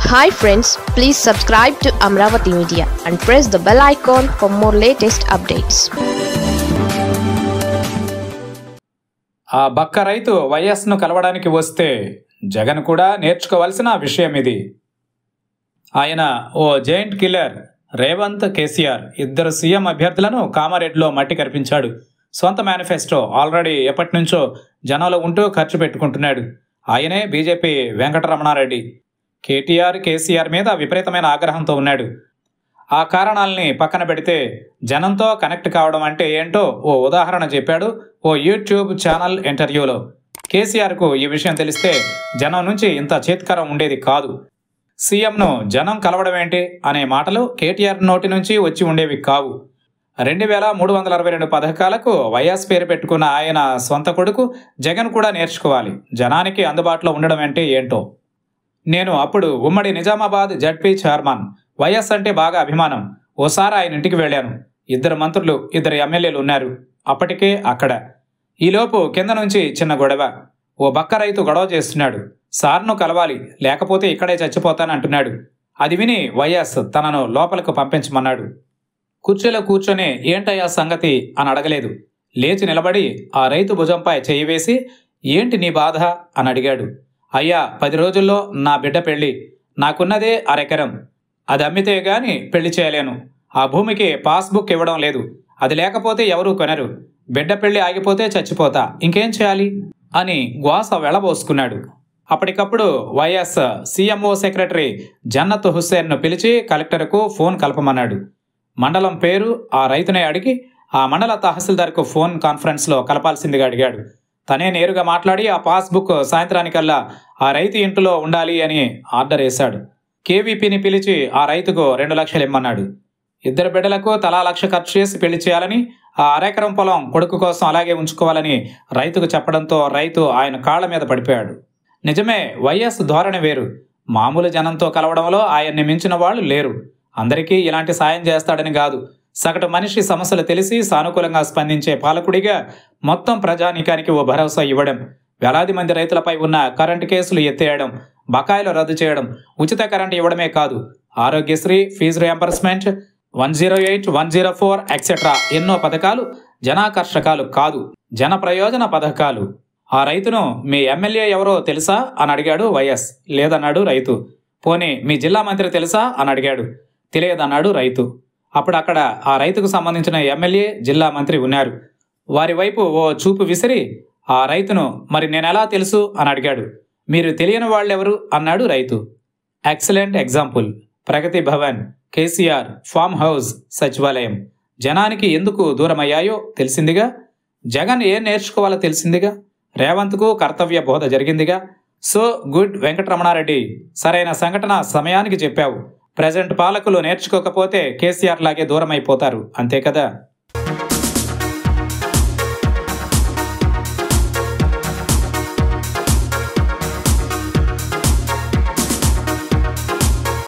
hi friends please subscribe to Amaravati media and press the bell icon for more latest updates ఆ బక్క రైతు వైఎస్ను కలవడానికి వస్తే జగన్ కూడా నేర్చుకోవాల్సిన విషయం ఇది ఆయన ఓ జైంట్ కిల్లర్ రేవంత్ కేసీఆర్ ఇద్దరు సీఎం అభ్యర్థులను కామారెడ్డిలో మట్టి కనిపించాడు సొంత మేనిఫెస్టో ఆల్రెడీ ఎప్పటి నుంచో జనంలో ఉంటూ ఖర్చు పెట్టుకుంటున్నాడు ఆయనే బీజేపీ వెంకటరమణారెడ్డి కేటీఆర్ కేసీఆర్ మీద విపరీతమైన ఆగ్రహంతో ఉన్నాడు ఆ కారణాలని పక్కన పెడితే జనంతో కనెక్ట్ కావడం అంటే ఏంటో ఓ ఉదాహరణ చెప్పాడు ఓ యూట్యూబ్ ఛానల్ ఇంటర్వ్యూలో కేసీఆర్కు ఈ విషయం తెలిస్తే జనం నుంచి ఇంత చేత్కరం ఉండేది కాదు సీఎంను జనం కలవడం ఏంటి అనే మాటలు కేటీఆర్ నోటి నుంచి వచ్చి ఉండేవి కావు రెండు వేల మూడు వందల అరవై రెండు పథకాలకు వైఎస్ పేరు పెట్టుకున్న ఆయన సొంత కొడుకు జగన్ కూడా నేర్చుకోవాలి జనానికి అందుబాటులో ఉండడం అంటే ఏంటో నేను అప్పుడు ఉమ్మడి నిజామాబాద్ జడ్పీ చైర్మన్ వైఎస్ అంటే బాగా అభిమానం ఓసారి ఆయన ఇంటికి వెళ్ళాను ఇద్దరు మంత్రులు ఇద్దరు ఎమ్మెల్యేలు ఉన్నారు అప్పటికే అక్కడ ఈలోపు కింద నుంచి చిన్న గొడవ ఓ బక్క రైతు గొడవ చేస్తున్నాడు సార్ను కలవాలి లేకపోతే ఇక్కడే చచ్చిపోతానంటున్నాడు అది విని వైఎస్ తనను లోపలకు పంపించమన్నాడు కుర్చీలో కూర్చొని ఏంటయ్యా సంగతి అని అడగలేదు లేచి నిలబడి ఆ రైతు భుజంపై చేయి వేసి ఏంటి నీ బాధ అని అడిగాడు అయ్యా పది రోజుల్లో నా బిడ్డ పెళ్ళి నాకున్నదే అరెకరం అది అమ్మితే గాని పెళ్లి చేయలేను ఆ భూమికి పాస్బుక్ ఇవ్వడం లేదు అది లేకపోతే ఎవరూ కొనరు బిడ్డ పెళ్లి ఆగిపోతే చచ్చిపోతా ఇంకేం చేయాలి అని గ్వాస వెళ్ళబోసుకున్నాడు అప్పటికప్పుడు వైఎస్ సీఎంఓ సెక్రటరీ జన్నత్ హుస్సేన్ను పిలిచి కలెక్టర్కు ఫోన్ కలపమన్నాడు మండలం పేరు ఆ రైతునే అడిగి ఆ మండల తహసీల్దార్కు ఫోన్ కాన్ఫరెన్స్లో కలపాల్సిందిగా అడిగాడు తనే నేరుగా మాట్లాడి ఆ పాస్బుక్ సాయంత్రానికల్లా ఆ రైతు ఇంటిలో ఉండాలి అని ఆర్డర్ వేశాడు కేవీపీని పిలిచి ఆ రైతుకు రెండు లక్షలు ఇమ్మన్నాడు ఇద్దరు బిడ్డలకు తలా లక్ష ఖర్చు చేసి పెళ్లి చేయాలని ఆ అరెకరం పొలం కొడుకు కోసం అలాగే ఉంచుకోవాలని రైతుకు చెప్పడంతో రైతు ఆయన కాళ్ల మీద పడిపోయాడు నిజమే వైఎస్ ధోరణి వేరు మామూలు జనంతో కలవడంలో ఆయన్ని మించిన వాళ్ళు లేరు అందరికీ ఇలాంటి సాయం చేస్తాడని కాదు సగటు మనిషి సమస్యలు తెలిసి సానుకూలంగా స్పందించే పాలకుడిగా మొత్తం ప్రజానీకానికి ఓ భరోసా ఇవ్వడం వేలాది మంది రైతులపై ఉన్న కరెంటు కేసులు ఎత్తేయడం బకాయిలు రద్దు చేయడం ఉచిత కరెంటు ఇవ్వడమే కాదు Aarogyasri fee reimbursement one zero eight one zero four etcetera ఎన్నో పథకాలు జనాకర్షకాలు కాదు జన ప్రయోజన పథకాలు ఆ రైతును మీ ఎమ్మెల్యే ఎవరో తెలుసా అని అడిగాడు వైఎస్ లేదన్నాడు రైతు పోనీ మీ జిల్లా మంత్రి తెలుసా అని అడిగాడు తెలియదన్నాడు రైతు అప్పుడు అక్కడ ఆ రైతుకు సంబంధించిన ఎమ్మెల్యే జిల్లా మంత్రి ఉన్నారు వారి వైపు ఓ చూపు విసిరి ఆ రైతును మరి నేనెలా తెలుసు అని అడిగాడు మీరు తెలియని వాళ్ళెవరు అన్నాడు రైతు excellent example Pragati Bhavan KCR farm house సచివాలయం జనానికి ఎందుకు దూరమయ్యాయో తెలిసిందిగా జగన్ ఏం నేర్చుకోవాలో తెలిసిందిగా రేవంత్కు కర్తవ్య బోధ జరిగిందిగా సో గుడ్ వెంకటరమణారెడ్డి సరైన సంఘటన సమయానికి చెప్పావు ప్రజెంట్ పాలకులు నేర్చుకోకపోతే కేసీఆర్ లాగే దూరం అయిపోతారు అంతే కదా